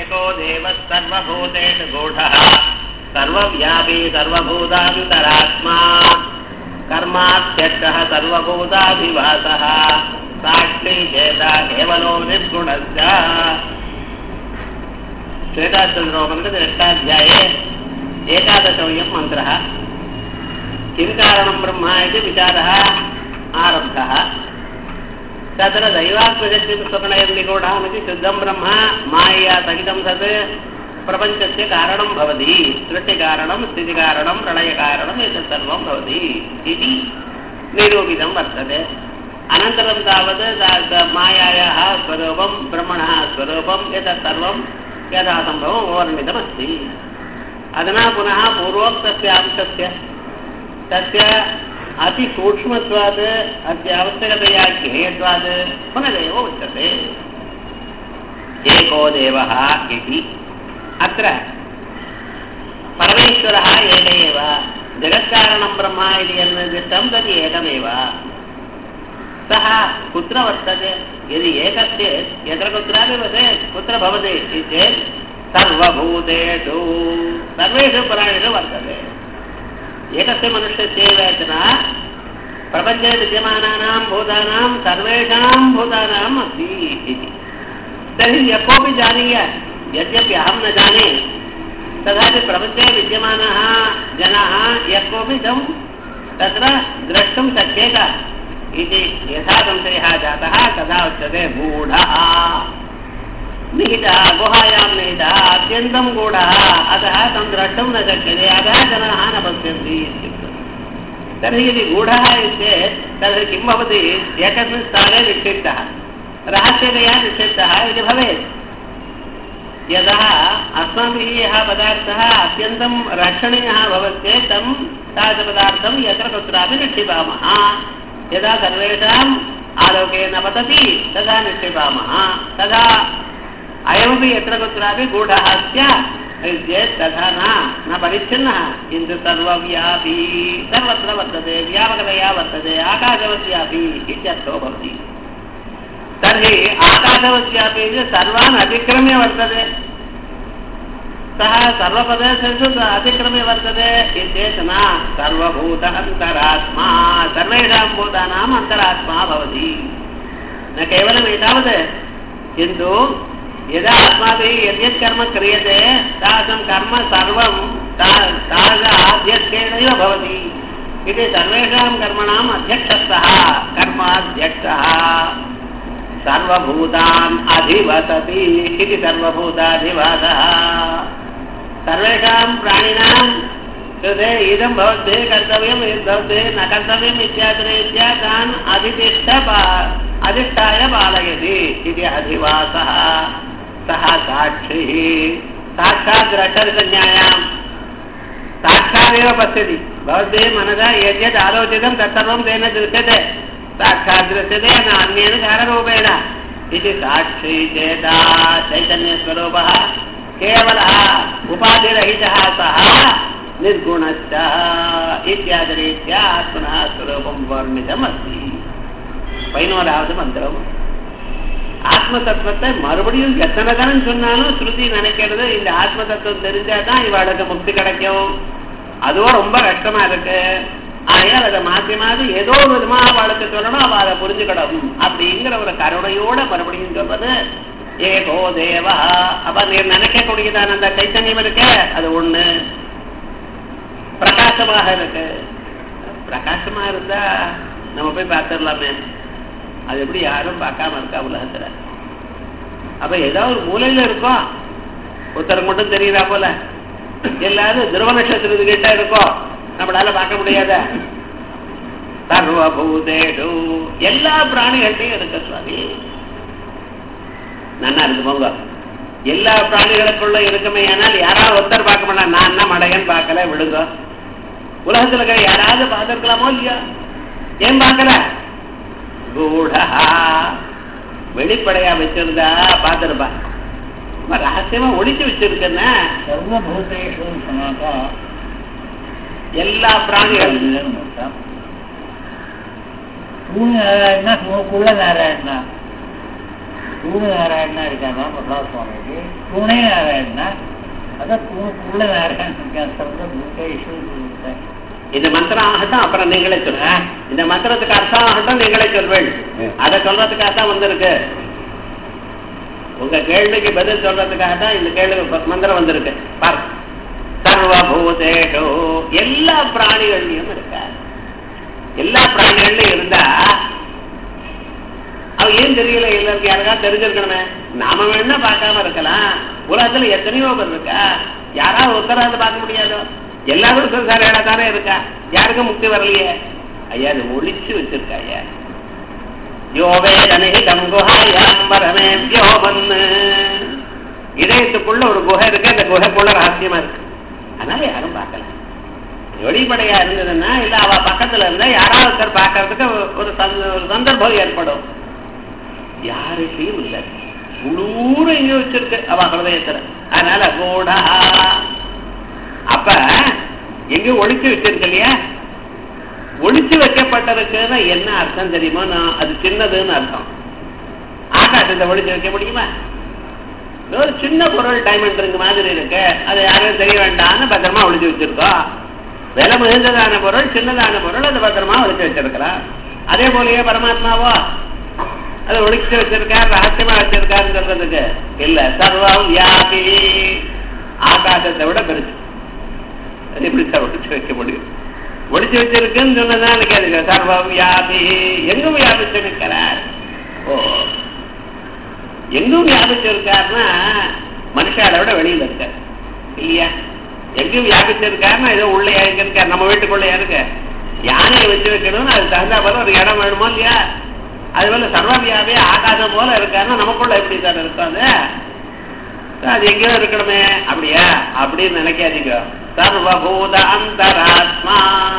एको देवः सर्वभूतेषु गूढः सर्वव्यापी सर्वभूतान्तरात्मा कर्मात्यक्षः सर्वभूताधिवासः साक्षी चेता केवलो निर्गुणश्च श्वेताचन्द्रोपनिषत् अष्टाध्याये एकादशोऽयं मन्त्रः किं कारणं ब्रह्म इति विचारः आरब्धः तत्र दैवात्मशक्तिस्वप्नयन्निगूढामिति शुद्धं ब्रह्म मायया सहितं सत् प्रपञ्चस्य कारणं भवति सृष्टिकारणं स्थितिकारणं प्रलयकारणम् एतत् सर्वं भवति इति निरूपितं वर्तते अनन्तरं तावत् मायायाः स्वरूपं ब्रह्मणः स्वरूपम् एतत् सर्वं यथासम्भवं वर्णितमस्ति अधुना पुनः पूर्वोक्तस्य अंशस्य तस्य अतिसूक्ष्मत्वात् अत्यावश्यकतया ज्ञेयत्वात् पुनरेव उच्यते एको देवः इति अत्र परमेश्वरः एक एव जगत्कारणं ब्रह्म इति यन्निर्दिष्टं तत् एकमेव सः कुत्र वर्तते यदि एकश्चेत् यत्र कुत्रापि वसेत् कुत्र भवति इति चेत् सर्वभूतेषु सर्वेषु प्राणिषु वर्तते एकस्य मनुष्यस्यैव न प्रपञ्चे विद्यमानानां भूतानां सर्वेषां भूतानाम् अस्ति इति तर्हि यः कोऽपि जानीयात् यद्यपि अहं न जाने तथापि प्रपञ्चे विद्यमानाः जनाः यः कोऽपि तं तत्र द्रष्टुं शक्येत इति यथा संशयः जातः तदा उच्यते गूढः निहितः गुहायां निहितः अत्यन्तं गूढः अतः तं द्रष्टुं न शक्यते अतः जनाः न पश्यन्ति इत्युक्तम् तर्हि यदि गूढः चेत् तर्हि किं भवति एकस्मिन् स्थाने निक्षिप्तः रहस्यतया निक्षिप्तः इति भवेत् यतः अस्माभिः यः पदार्थः अत्यन्तं रक्षणीयः भवत्येत् तं तादृशपदार्थं यत्र कुत्रापि निक्षिपामः यदा सर्वेषाम् आलोके न पतति तदा निक्षिपामः तदा अयमपि यत्र कुत्रापि गूढः स्यात् चेत् तथा न न परिच्छिन्नः किन्तु सर्वव्यापी सर्वत्र वर्तते व्यापकतया वर्तते आकाशवद्व्यापी इत्यर्थो भवति तर्हि आकाशवद्व्यापी सर्वान् अतिक्रम्य वर्तते सः सर्वपदेशेषु अतिक्रम्य वर्तते चेत् न सर्वभूत अन्तरात्मा सर्वेषां भूतानाम् अन्तरात्मा भवति न केवलम् एतावत् किन्तु यदा अस्माभिः यद्यत् कर्म क्रियते तादृशं कर्म सर्वं तादृशाध्यक्षेणैव भवति इति सर्वेषां कर्मणाम् अध्यक्षस्थः कर्माध्यक्षः सर्वभूतान् अधिवसति इति सर्वभूताधिवासः सर्वेषां प्राणिनां कृते इदं भवद्भिः कर्तव्यम् भवद्भिः न कर्तव्यम् इत्यादिरीत्या तान् अधितिष्ठ अधिष्ठाय पालयति इति अधिवासः सः साक्षिः साक्षात् द्रष्टरिसंज्ञायां साक्षादेव पश्यति भवद्भिः मनसा यद्यत् आलोचितं तत्सर्वं तेन दृश्यते साक्षात् दृश्यते न अन्येन काररूपेण इति साक्षी चेता चैतन्यस्वरूपः केवलः उपाधिरहितः सः निर्गुणश्च इत्यादिरीत्या आत्मनः स्वरूपं वर्णितमस्ति பதினோராவது மந்திரம் ஆத்ம தத்துவத்தை மறுபடியும் எத்தனை தரம் சொன்னாலும் ஸ்ருதி நினைக்கிறது இந்த ஆத்ம தத்துவம் தெரிஞ்சாதான் இவாளுக்கு முக்தி கிடைக்கும் அதுவும் ரொம்ப கஷ்டமா இருக்கு ஆகையால் அதை மாற்றி மாற்றி ஏதோ ஒரு விதமா அவளுக்கு சொல்லணும் அவள் அதை புரிஞ்சுக்கணும் அப்படிங்கிற ஒரு கருணையோட மறுபடியும் சொல்வது ஏகோ தேவா அப்ப நீ நினைக்கக்கூடியதான அந்த சைத்தன்யம் இருக்கு அது ஒண்ணு பிரகாசமாக இருக்கு பிரகாசமா இருந்தா நம்ம போய் பார்த்துடலாமே அது எப்படி யாரும் பார்க்காம இருக்கா உலகத்துல அப்ப ஏதாவது ஒரு மூலையில இருக்கும் ஒருத்தருக்கு மட்டும் தெரியுதா போல எல்லாரும் துருவ நட்சத்திரத்து கிட்ட இருக்கும் நம்மளால பார்க்க முடியாத சர்வபூதேடு எல்லா பிராணிகள்டையும் இருக்கு சுவாமி நன்னா இருக்கு போங்க எல்லா பிராணிகளுக்குள்ள இருக்குமே ஆனால் யாராவது ஒருத்தர் பார்க்க மாட்டா நான் என்ன மடையன் பார்க்கல விடுங்க உலகத்துல இருக்கிற யாராவது பார்த்துருக்கலாமோ இல்லையா ஏன் பார்க்கல கூடா வெளிப்படையா வச்சிருந்தா பார்த்துருப்பா ரகசியமா ஒழிச்சு வச்சிருக்கேன்னா சர்வபூதேஷு சொன்னாக்கா எல்லா பிராணிகள் இல்லைன்னு அர்த்தம். தூண் நாராயணா மூக்குள்ள நாராயணா தூணு நாராயணனா இருக்காங்க பிரதாப் சுவாமிக்கு தூணே நாராயணனா அதான் தூணுக்குள்ள நாராயணன் இருக்கான் சர்வ பூதேஷு இருக்கான் இந்த மந்திரம் ஆகட்டும் அப்புறம் நீங்களே சொல்லுங்க இந்த மந்திரத்துக்கு அர்த்தம் ஆகட்டும் நீங்களே சொல்வேள் ம். அதை சொல்றதுக்காக தான் வந்திருக்கு உங்க கேள்விக்கு பதில் சொல்றதுக்காக தான் இந்த கேள்வி ப- மந்திரம் வந்திருக்கு பாரு சர்வபூதேஷு எல்லா பிராணிகள்லயும் இருக்க எல்லா பிராணிகள்லயும் இருந்தா அவ ஏன் தெரியல எல்லாருக்கும் யாருக்கா தெரிஞ்சிருக்கணுமே நாம வேணா பார்க்காம இருக்கலாம் உலகத்துல எத்தனையோ பேர் இருக்கா யாராவது ஒருத்தராவது பார்க்க முடியாதோ எல்லாரும் சம்சாரியாடா தானே இருக்கா யாருக்கும் முக்தி வரலையே ஐயா அது ஒளிச்சு வச்சிருக்கா ஐயா யோவேதனிதம் குஹாயாம் பரமேவ்யோ மன்னு இதயத்துக்குள்ள ஒரு குகை இருக்கு அந்த குகைக்குள்ள ரகசியமா இருக்கு அதனால யாரும் பார்க்கல வெளிப்படையா இருந்ததுன்னா இல்ல அவ பக்கத்துல இருந்தா யாராவது ஒருத்தர் பார்க்கறதுக்கு ஒரு சந்த- ஒரு சந்தர்ப்பம் ஏற்படும் யாருக்கையும் இல்லை உள்ளூர எங்க வச்சிருக்கு அவ ஹிருதயத்துல அதனால கூடா அப்ப எங்க ஒளிச்சு வச்சிருக்கு இல்லையா ஒளிச்சு வைக்கப்பட்டிருக்குன்னா என்ன அர்த்தம் தெரியுமா நான் அது சின்னதுன்னு அர்த்தம் ஆகாசத்தை ஒளிச்சு வைக்க முடியுமா இது ஒரு சின்ன பொருள் டைமண்ட் ரிங் மாதிரி இருக்கு அது யாரும் தெரிய வேண்டாம்னு பத்திரமா ஒளிச்சு வச்சிருக்கோம் விலை மிகுந்ததான பொருள் சின்னதான பொருள் அது பத்திரமா ஒளிச்சு வச்சிருக்கலாம் அதே போலயே பரமாத்மாவோ அது ஒளிச்சு வச்சிருக்கார் ரகசியமா வச்சிருக்காருன்னு சொல்றதுக்கு இல்ல சர்வம் வியாபி ஆகாசத்தை விட பெருசு அது எப்படி சார் ஒளிச்சு வைக்க முடியும் ஒளிச்சு வச்சிருக்குன்னு சொன்னதான் எனக்கு அதுக்கு சர்வம் வியாபி எங்கும் வியாபிச்சு நிற்கிறார் ஓ எங்கும் வியாபிச்சிருக்காருன்னா மனுஷால விட வெளியில இருக்கார் இல்லையா எங்கும் வியாபிச்சிருக்காருன்னா ஏதோ உள்ளே எங்க இருக்கார் நம்ம வீட்டுக்குள்ளே இருக்கு யானையை வச்சு வைக்கணும்னு அது தகுந்தா போல ஒரு இடம் வேணுமோ இல்லையா அது போல சர்வவியாவே ஆகாசம் போல இருக்காருன்னா நமக்குள்ள எப்படி சார் இருக்கும் அது அது எங்கேயோ இருக்கணுமே அப்படியா அப்படின்னு நினைக்காதீங்க சர்வபூத அந்தராத்மா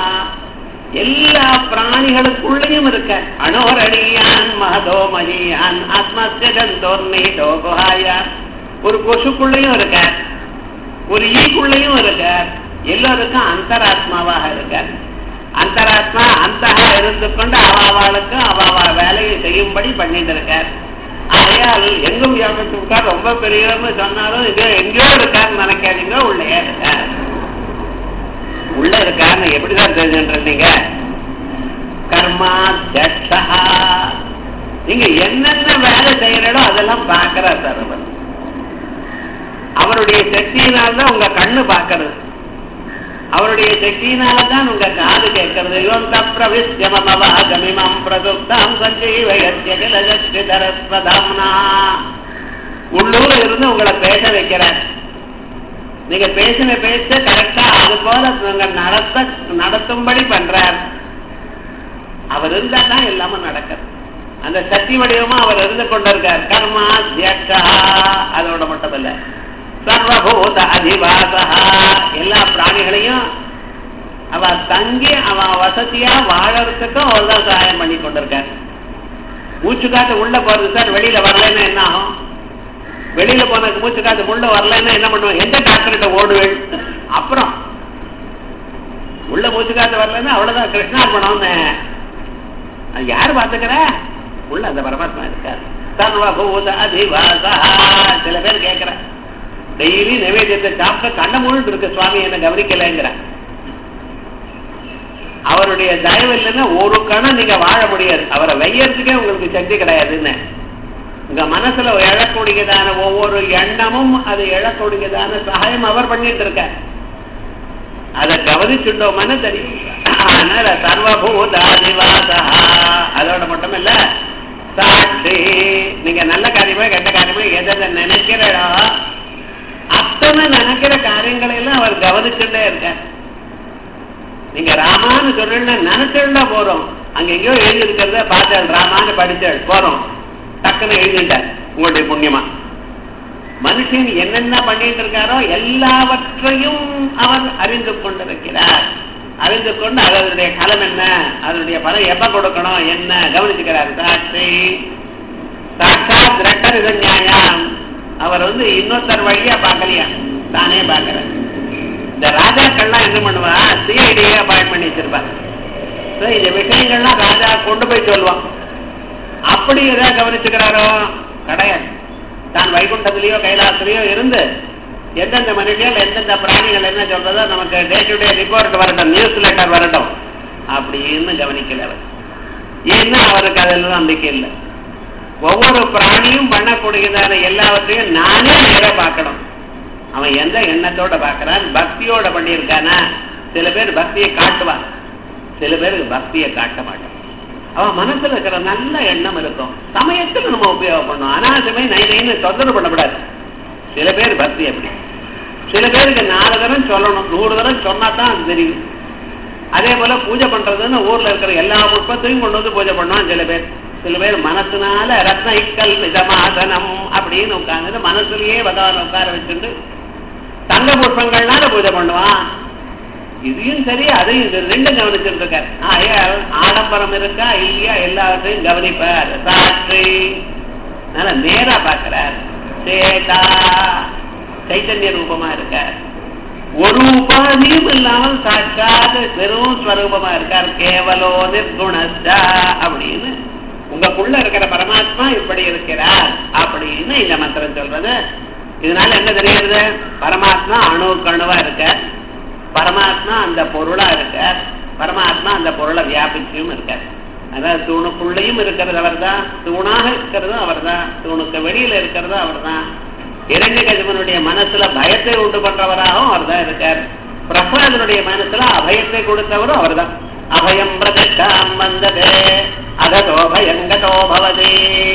எல்லா பிராணிகளுக்குள்ளேயும் இருக்க அணோரடியான் மகதோ மகியான் ஆத்மஸ்தோர்ணீதோ குஹாயான் ஒரு கொசுக்குள்ளேயும் இருக்க ஒரு ஈக்குள்ளேயும் இருக்க எல்லோருக்கும் அந்தராத்மாவாக இருக்க அந்தராத்மா அந்த இருந்து கொண்டு அவாவாளுக்கு அவாவா வேலையை செய்யும்படி பண்ணிட்டு இருக்கார் ஆகையால் எங்கும் வியாபிச்சிருக்கார் ரொம்ப பெரியவர்னு சொன்னாலும் இது எங்கேயோ இருக்காருன்னு நினைக்காதீங்க உள்ளே இருக்கார் உள்ள இருக்காருன்னு எப்படிதான் தெரிஞ்சுன்றீங்க கர்மாத்தியட்சா நீங்க என்னென்ன வேலை செய்யறோ அதெல்லாம் பார்க்கிறார் சார் அவர் அவருடைய சக்தியினால்தான் உங்க கண்ணு பார்க்கறது அவருடைய சக்தியினாலதான் உங்க காது கேட்கறது இவன் தப்பிரவிஷ்யமவாகமிமம் பிரதுப்தாம் சஞ்சீவயத்யகிலஜஸ்ரீதரஸ்வதாம்னா உள்ளூர இருந்து உங்களை பேச வைக்கிறார் நீங்க பேசின பேச்ச கரெக்டா அது போல நீங்க நடத்த நடத்தும்படி பண்றார் அவர் இருந்தா தான் எல்லாமே நடக்கிறது அந்த சக்தி வடிவமா அவர் இருந்து கொண்டிருக்கார் கர்மா தியக்ஷா அதோட மட்டும் இல்ல சர்வபூத அதிவாசா எல்லா பிராணிகளையும் அவ தங்கி அவ வசதியா வாழறதுக்கும் அவர் தான் சகாயம் பண்ணி கொண்டிருக்கார் மூச்சு காத்து உள்ள போறது சார் வெளியில வரலன்னா என்ன ஆகும் வெளியில போன மூச்சு காத்து உள்ள வரலன்னா என்ன பண்ணுவேன் எந்த டாக்டர்கிட்ட ஓடுவேன் அப்புறம் உள்ள மூச்சு காத்து வரலன்னா அவ்வளவுதான் கிருஷ்ணார்பணம்னு அது யார் பாத்துக்கிற உள்ள அந்த பரமாத்மா இருக்கார் சர்வபூத அதிவாசா சில பேர் கேட்கிற டெய்லி நைவேத்தியத்தை சாப்பிட்ட கண்ண முழுட்டு இருக்கு சுவாமி என்ன கவனிக்கலைங்கிற அவருடைய தயவு இல்லைன்னா ஒரு கணம் நீங்க வாழ முடியாது அவரை வெய்யறதுக்கே உங்களுக்கு சக்தி கிடையாதுன்னு உங்க மனசுல எழக்கூடியதான ஒவ்வொரு எண்ணமும் அது எழக்கூடியதான சகாயம் அவர் பண்ணிட்டு இருக்க அதை கவனிச்சுட்டோம்னு தெரியும் அதனால சர்வபூதாதிவாசா அதோட மட்டும் இல்ல சாட்சி நீங்க நல்ல காரியமா கெட்ட காரியமா எதை நினைக்கிறோ அத்தனை நினைக்கிற காரியங்களை எல்லாம் அவர் கவனிச்சுட்டே இருக்க நீங்க ராமான்னு சொல்றேன்னு நினைச்சுட்டா போறோம் அங்க எங்கேயோ எழுதி இருக்கிறத பார்த்தாள் ராமான்னு படிச்சாள் போறோம் டக்குன்னு எழுதிட்டார் உங்களுடைய புண்ணியமா மனுஷன் என்னென்ன பண்ணிட்டு இருக்காரோ எல்லாவற்றையும் அவர் அறிந்து கொண்டிருக்கிறார் அறிந்து கொண்டு அதனுடைய களம் என்ன அதனுடைய பலம் எப்ப கொடுக்கணும் என்ன கவனிச்சுக்கிறார் சாட்சி சாட்சாத் ரெட்டர் இது நியாயம் அவர் வந்து இன்னொருத்தர் வழியா பார்க்கலையா தானே பார்க்கிறார் இந்த ராஜாக்கள்லாம் என்ன பண்ணுவா சிஐடியே அப்பாயிண்ட் பண்ணி வச்சிருப்பா So, இந்த விஷயங்கள்லாம் ராஜா கொண்டு போய் சொல்லுவான் அப்படி எதாவது கவனிச்சுக்கிறாரோ கிடையாது தான் வைகுண்டத்திலேயோ கைலாசத்திலேயோ இருந்து எந்தெந்த மனுஷிகள் எந்தெந்த பிராணிகள் என்ன சொல்றதோ நமக்கு டே டு டே ரிப்போர்ட் வரட்டும் நியூஸ் லெட்டர் வரட்டும் அப்படின்னு கவனிக்கல அவர் ஏன்னா அவருக்கு அதெல்லாம் நம்பிக்கை இல்லை ஒவ்வொரு பிராணியும் பண்ணக்கூடியதான எல்லாவற்றையும் நானே நேர பார்க்கணும் அவன் எந்த எண்ணத்தோட பார்க்கறான் பக்தியோட பண்ணியிருக்கானா சில பேர் பக்தியை காட்டுவான் சில பேருக்கு பக்தியை காட்ட மாட்டான் அவன் மனசுல இருக்கிற நல்ல எண்ணம் இருக்கும் சமயத்துல நம்ம உபயோகம் பண்ணணும் அனாசமே நை நைன்னு தொந்தரவு பண்ணக்கூடாது சில பேர் பக்தி அப்படி சில பேருக்கு நாலு தரம் சொல்லணும் நூறு தரம் சொன்னா தான் அது தெரியும் அதே போல பூஜை பண்றதுன்னு ஊர்ல இருக்கிற எல்லா புஷ்பத்தையும் கொண்டு வந்து பூஜை பண்ணுவான் சில பேர் சில பேர் மனசுனால ரத்ன இக்கல் மிதமாசனம் அப்படின்னு உட்கார்ந்து மனசுலயே பகவான் உட்கார வச்சுட்டு தங்க புஷ்பங்கள்னால பூஜை பண்ணுவான் இதையும் சரி அதையும் சரி ரெண்டும் கவனிச்சுட்டு இருக்கார் ஆகையால் ஆடம்பரம் இருக்கா இல்லையா எல்லாவற்றையும் கவனிப்பார் சாட்சி அதனால நேரா பார்க்கிறார் சேதா சைத்தன்ய ரூபமா இருக்கார் ஒரு உபாதியும் இல்லாமல் சாட்சாத் வெறும் ஸ்வரூபமா இருக்கார் கேவலோ நிர்குணஸ்தா அப்படின்னு உங்களுக்குள்ள இருக்கிற பரமாத்மா இப்படி இருக்கிறார் அப்படின்னு இந்த மந்திரம் சொல்றது இதனால என்ன தெரியுது பரமாத்மா அணு கணுவா இருக்கார் பரமாத்மா அந்த பொருளா இருக்கார் பரமாத்மா அந்த பொருளை வியாபிச்சும் இருக்கார் அதாவது தூணுக்குள்ளேயும் இருக்கிறது அவர் தான் தூணாக இருக்கிறதும் அவர் தான் தூணுக்கு வெளியில இருக்கிறதும் அவர் தான் இரண்ய கஜமனுடைய மனசுல பயத்தை உண்டு பண்றவராகவும் அவர் தான் இருக்கார் பிரகலாதனுடைய மனசுல அபயத்தை கொடுத்தவரும் அவர் தான் அபயம் பிரதட்சாம் வந்ததே அகதோ பயங்கதோ பவதே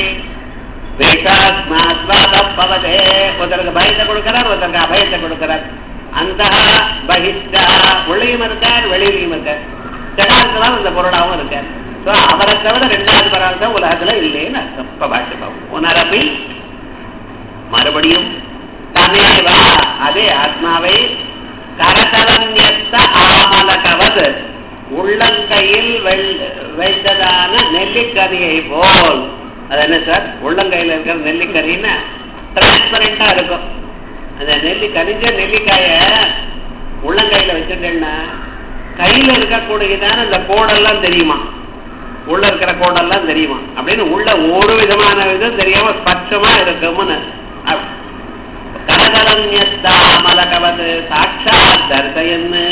பவதே ஒருத்தருக்கு பயத்தை கொடுக்கிறார் ஒருத்தருக்கு அபயத்தை கொடுக்கிறார் அந்த பகிஷ்டா உள்ளேயும் இருக்கார் வெளியிலையும் இருக்கார் ஜகாரத்தான் இந்த பொருளாகவும் இருக்கார் So, அவரை தவிர ரெண்டாவது பராமரிசம் உலகத்துல இல்லைன்னு அர்த்தம் இப்ப பாஷ்யம் உணரப்பி மறுபடியும் தமேவா அதே ஆத்மாவை கரதலன்யத்த ஆமலகவது உள்ளங்கையில் வைத்ததான நெல்லிக்கனியை போல் அது என்ன சார் உள்ளங்கையில் இருக்கிற நெல்லிக்கனின்னா டிரான்ஸ்பரண்டா இருக்கும் அந்த நெல்லி கனிஞ்ச நெல்லிக்காய உள்ளங்கையில வச்சுட்டேன்னா கையில இருக்கக்கூடியதான அந்த கோடெல்லாம் தெரியுமா உள்ள இருக்கிற கோடெல்லாம் தெரியுமா அப்படின்னு உள்ள ஒரு விதமான இதுவும் தெரியாம ஸ்பட்சமா இருக்கும்னு கரகலன்யத்தாமலகவது சாட்சாத் தர்சயன்னு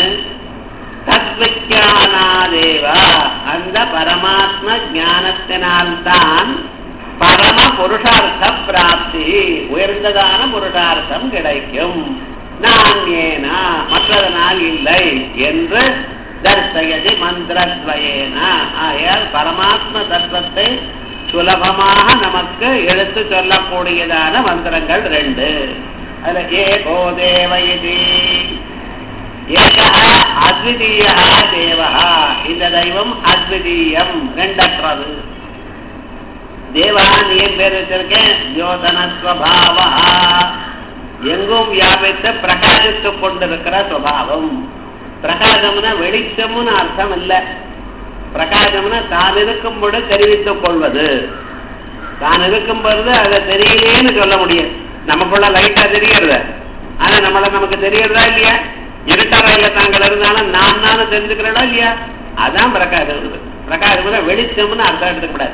தத்விஜானாதேவா அந்த பரமாத்ம ஞானத்தினால்தான் பரம புருஷார்த்த பிராப்தி உயர்ந்ததான புருஷார்த்தம் கிடைக்கும் நான் ஏனா மற்றதனால் இல்லை என்று தர்சயதி மந்திரத்வயேன ஆயால் பரமாத்ம தத்துவத்தை சுலபமாக நமக்கு எடுத்து சொல்லக்கூடியதான மந்திரங்கள் ரெண்டு அதுல ஏகோ தேவ இது ஏக அத்விதீய தேவா இந்த தெய்வம் அத்விதீயம் ரெண்டற்றது தேவான் ஏன் பேர் வச்சிருக்கேன் ஜோதனஸ்வபாவா எங்கும் வியாபித்து பிரகாசித்துக் கொண்டிருக்கிற சுவாவம் பிரகாசம்னா வெளிச்சம்னு அர்த்தம் இல்ல பிரகாசம்னா தான் இருக்கும்போது தெரிவித்துக் கொள்வது தான் இருக்கும் பொழுது அதை தெரியலேன்னு சொல்ல முடியும் நமக்குள்ள லைட்டா தெரியறது ஆனா நம்மள நமக்கு தெரியறதா இல்லையா இருட்டாரையில தாங்கள் இருந்தாலும் நான் நானும் தெரிஞ்சுக்கிறடா இல்லையா அதான் பிரகாசம் பிரகாசம் வெளிச்சம்னு அர்த்தம் எடுத்துக்கூடாது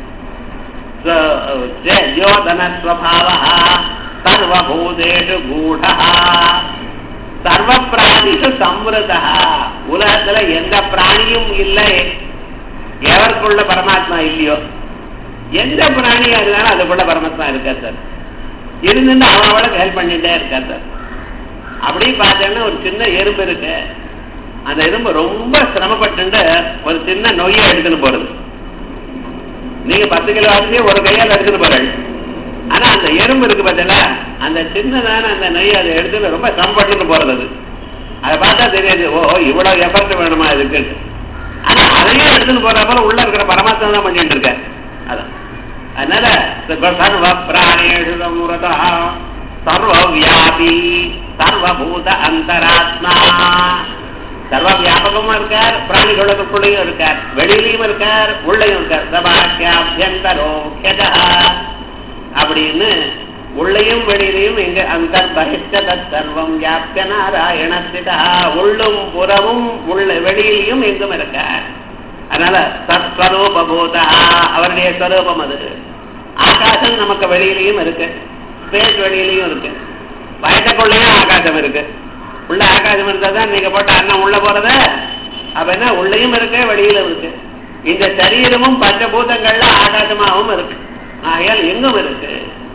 ஜோதனஸ்வபாவ சர்வபூதேஷு கூட சர்வ பிராணிஷு சம்ருதா உலகத்துல எந்த பிராணியும் இல்லை எவருக்குள்ள பரமாத்மா இல்லையோ எந்த பிராணியா இருந்தாலும் அதுக்குள்ள பரமாத்மா இருக்கா சார் இருந்துட்டு அவன் அவளுக்கு ஹெல்ப் பண்ணிட்டே இருக்கா சார் அப்படி பார்த்தேன்னா ஒரு சின்ன எறும்பு இருக்கு அந்த எறும்பு ரொம்ப சிரமப்பட்டு ஒரு சின்ன நொய்யை எடுத்துன்னு போறது நீங்க பத்து கிலோ அரிசியை ஒரு கையால் எடுத்துட்டு போறீங்க ஆனா அந்த எறும்பு இருக்கு பார்த்தல அந்த சின்னதான அந்த நெய் அதை எடுத்து ரொம்ப சிரமப்பட்டு போறது அது அதை பார்த்தா தெரியாது ஓ இவ்வளவு எஃபர்ட் வேணுமா இதுக்கு ஆனா அதையும் எடுத்துன்னு போறப்ப உள்ள இருக்கிற பரமாத்மா தான் பண்ணிட்டு இருக்க அதான் அதனால சர்வ பிராணேஷு சமுரதா சர்வ வியாபி சர்வபூத அந்தராத்மா சர்வ வியாபகமா இருக்கார் பிராணிகளுக்குள்ளேயும் இருக்கார் வெளியிலையும் இருக்கார் உள்ளேயும் இருக்கார் சபாக்கியாபியந்தரோக்கியதா அப்படின்னு உள்ளையும் வெளியிலையும் எங்க அந்த பகிஷ்டத சர்வம் வியாப்த நாராயணஸ்திதா உள்ளும் புறமும் உள்ள வெளியிலையும் எங்கும் இருக்கார் அதனால சத்ஸ்வரூபூதா அவருடைய ஸ்வரூபம் அது ஆகாசம் நமக்கு வெளியிலையும் இருக்கு ஸ்பேஸ் வெளியிலையும் இருக்கு வயசுக்குள்ளேயும் ஆகாசம் இருக்கு உள்ள ஆகாசம் இருந்தா தான் நீங்க போட்ட அன்னம் உள்ள போறது அப்ப என்ன உள்ளேயும் இருக்கு வெளியிலும் இருக்கு இந்த சரீரமும் பஞ்சபூதங்கள்ல ஆகாசமாகவும் இருக்கு ஆகையால் எங்கும் இருக்கு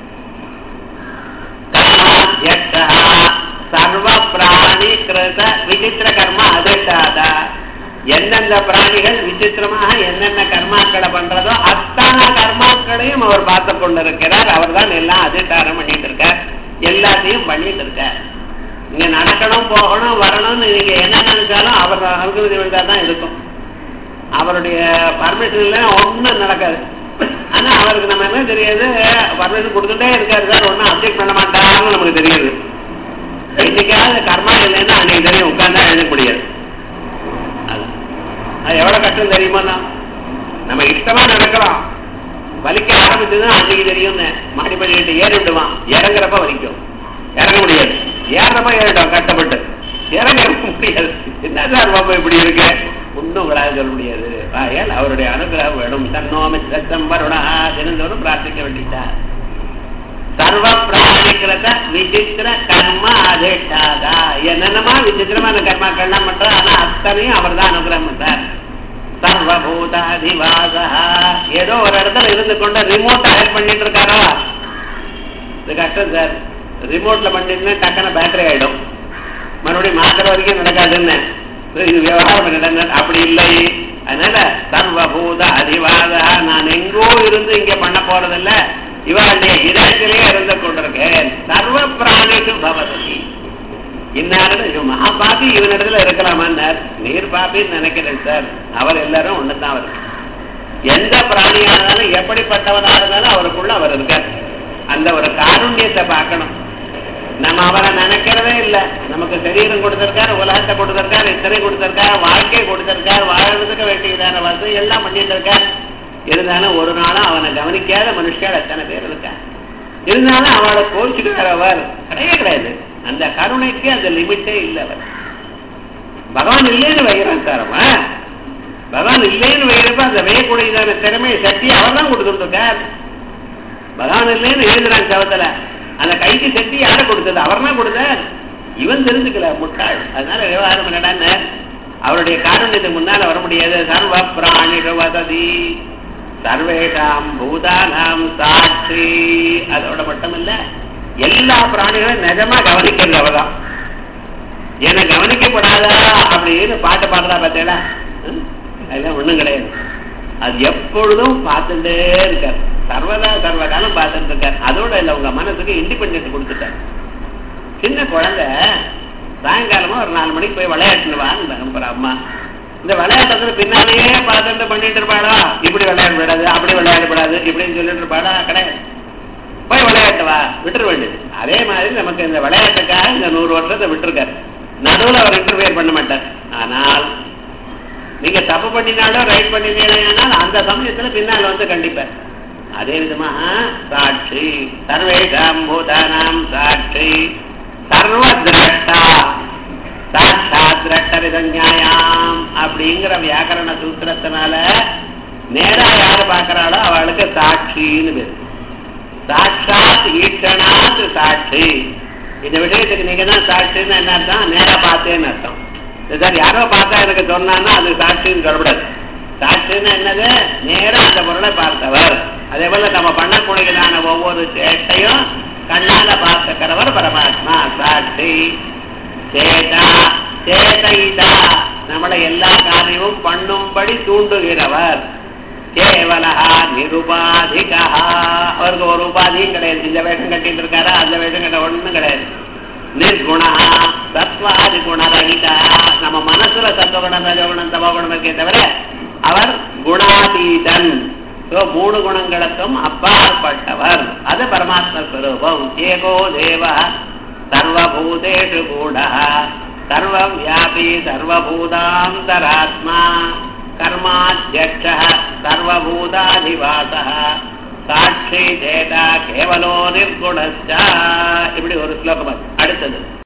கர்மாத்தியக்ஷா சர்வ பிராணி கிருத விசித்திர கர்ம அதிஷ்டாத எந்தெந்த பிராணிகள் விசித்திரமாக என்னென்ன கர்மாக்களை பண்றதோ அத்தனை கர்மாக்களையும் அவர் பார்த்து கொண்டிருக்கிறார் அவர் தான் எல்லாம் அதிஷ்டாரம் பண்ணிட்டு இருக்கார் எல்லாத்தையும் பண்ணிட்டு இருக்கார் இங்க நடக்கணும் போகணும் வரணும்னு நீங்க என்ன நினைச்சாலும் அவர் அனுமதி வந்தா தான் இருக்கும் அவருடைய பர்மிஷன்ல ஒண்ணும் நடக்காது ஆனா அவருக்கு நம்ம என்ன தெரியாது பர்மிஷன் கொடுத்துட்டே இருக்காரு சார் ஒன்னும் அப்டேட் பண்ண மாட்டாங்கன்னு நமக்கு தெரியுது இன்னைக்காவது கர்மா இல்லைன்னா அன்னைக்கு தெரியும் உட்கார்ந்தா எழுத முடியாது அது அது எவ்வளவு கஷ்டம் தெரியுமா நம்ம இஷ்டமா நடக்கிறோம் வலிக்க ஆரம்பிச்சதுன்னா அன்னைக்கு தெரியும்னு மாடி பண்ணிட்டு ஏறி விடுவான் இறங்குறப்ப வலிக்கும் இறங்க முடியாது ஏறப்ப ஏறிட்டோம் கஷ்டப்பட்டு இறங்க முடியாது என்ன சார் பாப்பா இப்படி இருக்கு ஒன்றும் உங்களால் சொல்ல முடியாது ஆகையால் அவருடைய அனுகிரகம் வேணும் தன்னோமி சத்தம் வருணா தினந்தோறும் பிரார்த்திக்க வேண்டிட்டார் சர்வ பிராணிகிருத விசித்திர கர்ம அதிஷ்டாதா என்னென்னமா விசித்திரமான கர்மாக்கள்லாம் பண்ற ஆனா அத்தனையும் அவர் தான் அனுகிரகம் பண்றார் சர்வபூதாதிவாசா ஏதோ ஒரு இடத்துல இருந்து கொண்டு ரிமோட் ஆட் பண்ணிட்டு இருக்காரோ இது கஷ்டம் சார் ரிமோட்ல பண்ணிட்டு டக்குன பேட்டரி ஆயிடும் மறுபடியும் மாத்திர வரைக்கும் நடக்காதுன்னு இது விவகாரம் நடந்த அப்படி இல்லை அதனால சர்வபூத அதிவாதா நான் எங்கோ இருந்து இங்க பண்ண போறதில்ல இவருடைய இதயத்திலே இருந்து கொண்டிருக்கேன் சர்வ பிராணிக்கு பவதி இன்னாரு மகாபாபி இவனிடத்துல இருக்கலாமான்னார் நீர் பாபின்னு நினைக்கிறேன் சார் அவர் எல்லாரும் ஒண்ணுதான் அவர் எந்த பிராணியா இருந்தாலும் எப்படிப்பட்டவனா இருந்தாலும் அவருக்குள்ள அவர் இருக்கார் அந்த ஒரு காருண்யத்தை பார்க்கணும் நம்ம அவரை நினைக்கிறதே இல்லை நமக்கு சரீரம் கொடுத்திருக்காரு உலகத்தை கொடுத்திருக்காரு இத்தனை கொடுத்திருக்காரு வாழ்க்கை கொடுத்திருக்காரு வாழறதுக்கு வேண்டியதான வசதி எல்லாம் பண்ணிட்டு இருக்கார் இருந்தாலும் ஒரு நாளும் அவனை கவனிக்காத மனுஷால் எத்தனை பேர் இருக்கா இருந்தாலும் அவளை கோச்சிட்டு அவர் கிடையவே கிடையாது அந்த கருணைக்கு அந்த லிமிட்டே இல்லை அவர் பகவான் இல்லைன்னு வைக்கிறான் சார் அவன் பகவான் இல்லைன்னு வைக்கிறப்ப அந்த வேயக்கூடியதான திறமை சக்தி அவர் தான் கொடுத்துருக்கார் பகவான் இல்லைன்னு எழுதுறான் சவத்துல அந்த கைக்கு சக்தி யாரை கொடுத்தது அவர் தான் கொடுத்தார் இவன் தெரிஞ்சுக்கல முட்டாள் அதனால விவகாரம் என்னடான்னு அவருடைய காரணத்துக்கு முன்னால வர முடியாது சர்வ பிராணிக வசதி சர்வேஷாம் பூதானாம் சாட்சி அதோட மட்டும் இல்ல எல்லா பிராணிகளும் நிஜமா கவனிக்கிறது அவதான் என்ன கவனிக்கப்படாதா அப்படின்னு பாட்டு பாடுறா பார்த்தேடா அதெல்லாம் ஒண்ணும் கிடையாது அது எப்பொழுதும் பார்த்துட்டே இருக்கார் சர்வதா சர்வகாலம் பார்த்துட்டு இருக்கார் அதோட இல்ல உங்க மனசுக்கு இண்டிபெண்டன்ஸ் கொடுத்துட்டார் சின்ன குழந்தை சாயங்காலமா ஒரு நாலு மணிக்கு போய் விளையாட்டுவான்னு அம்மா இந்த விளையாட்டத்துல பின்னாலேயே பார்த்துட்டு பண்ணிட்டு இருப்பாளா இப்படி விளையாடக்கூடாது அப்படி விளையாடக்கூடாது இப்படின்னு சொல்லிட்டு இருப்பாளா கிடையாது போய் விளையாட்டு வா விட்டுற வேண்டியது அதே மாதிரி நமக்கு இந்த விளையாட்டுக்காக இந்த நூறு வருஷத்தை விட்டுருக்காரு நடுவில் அவர் இன்டர்ஃபியர் பண்ண மாட்டார் ஆனால் நீங்க தப்பு பண்ணினாலும் ரைட் பண்ணினீங்கன்னா அந்த சமயத்துல பின்னால் வந்து கண்டிப்பார் அதே விதமாக சாட்சி சர்வேஷாம் பூதானாம் சாட்சி சர்வ திரஷ்டா சாட்சாத் திரட்டரிதஞாயாம் அப்படிங்கிற வியாக்கரண சூத்திரத்தினால நேரா யாரு பாக்குறாளோ அவளுக்கு சாட்சின்னு பேரு சாட்சாத் ஈட்டனாத் சாட்சி இந்த விஷயத்துக்கு நீங்க தான் சாட்சின்னு என்ன அர்த்தம் நேரா பார்த்தேன்னு அர்த்தம் சார் யாரோ பார்த்தா எனக்கு சொன்னான்னா அது சாட்சின்னு சொல்லக்கூடாது சாட்சின்னு என்னது நேரா அந்த பொருளை பார்த்தவர் அதே போல நம்ம பண்ணக்கூடியதான ஒவ்வொரு சேட்டையும் கண்ணால பார்த்துக்கிறவர் பரமாத்மா சாட்சி சேதா சேதைதா நம்மளை எல்லா காரியமும் பண்ணும்படி தூண்டுகிறவர் கேவலா நிருபாதிகா அவருக்கு ஒரு உபாதியும் கிடையாது இந்த வேஷம் கட்டிட்டு இருக்காரா அந்த வேஷம் கட்ட ஒண்ணும் கிடையாது நிர்குணா சத்வாதி குணரகிதா நம்ம மனசுல சத்துவகுணம் ரஜகுணம் தமகுணம் இருக்கே தவிர அவர் குணாதீதன் மூணு குணங்களுக்கும் அப்பாற்பட்டவர் அது பரமாத்ம ஸ்வரூபம் ஏகோ தேவ சர்வபூதேஷு கூட சர்வவியாபி சர்வபூதாந்தராத்மா கர்மாத்தியக்ஷ சர்வபூதாதிவாச சாட்சி சேதா கேவலோ நிர்குணச்சா இப்படி ஒரு ஸ்லோகம் அடுத்தது